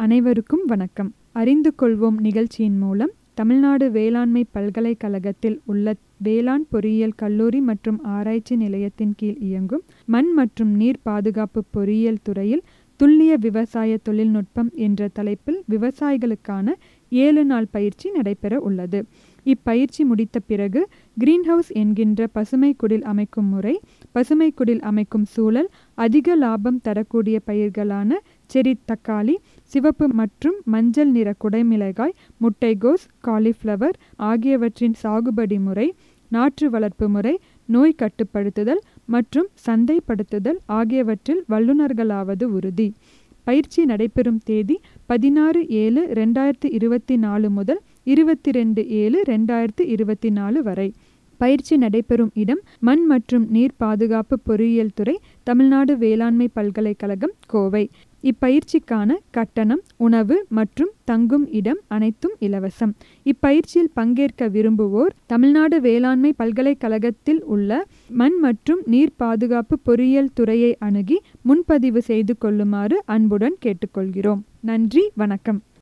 அனைவருக்கும் வணக்கம் அறிந்து கொள்வோம் நிகழ்ச்சியின் மூலம் தமிழ்நாடு வேளாண்மை பல்கலைக்கழகத்தில் உள்ள வேளாண் பொறியியல் கல்லூரி மற்றும் ஆராய்ச்சி நிலையத்தின் கீழ் இயங்கும் மண் மற்றும் நீர் பாதுகாப்பு பொறியியல் துறையில் துல்லிய விவசாய தொழில்நுட்பம் என்ற தலைப்பில் விவசாயிகளுக்கான ஏழு நாள் பயிற்சி நடைபெற உள்ளது இப்பயிற்சி முடித்த பிறகு கிரீன்ஹவுஸ் என்கின்ற பசுமை குடில் அமைக்கும் முறை பசுமை குடில் அமைக்கும் சூழல் அதிக லாபம் தரக்கூடிய பயிர்களான செரி தக்காளி சிவப்பு மற்றும் மஞ்சள் நிற குடைமிளகாய் முட்டைகோஸ் காலிஃப்ளவர் ஆகியவற்றின் சாகுபடி முறை நாற்று வளர்ப்பு முறை நோய் கட்டுப்படுத்துதல் மற்றும் சந்தைப்படுத்துதல் ஆகியவற்றில் வல்லுநர்களாவது உறுதி பயிற்சி நடைபெறும் தேதி பதினாறு ஏழு ரெண்டாயிரத்தி இருபத்தி நாலு முதல் இருபத்தி ரெண்டு ஏழு ரெண்டாயிரத்தி இருபத்தி நாலு வரை பயிற்சி நடைபெறும் இடம் மண் மற்றும் நீர் பாதுகாப்பு பொறியியல் துறை தமிழ்நாடு வேளாண்மை பல்கலைக்கழகம் கோவை இப்பயிற்சிக்கான கட்டணம் உணவு மற்றும் தங்கும் இடம் அனைத்தும் இலவசம் இப்பயிற்சியில் பங்கேற்க விரும்புவோர் தமிழ்நாடு வேளாண்மை பல்கலைக்கழகத்தில் உள்ள மண் மற்றும் நீர் பாதுகாப்பு பொறியியல் துறையை அணுகி முன்பதிவு செய்து கொள்ளுமாறு அன்புடன் கேட்டுக்கொள்கிறோம் நன்றி வணக்கம்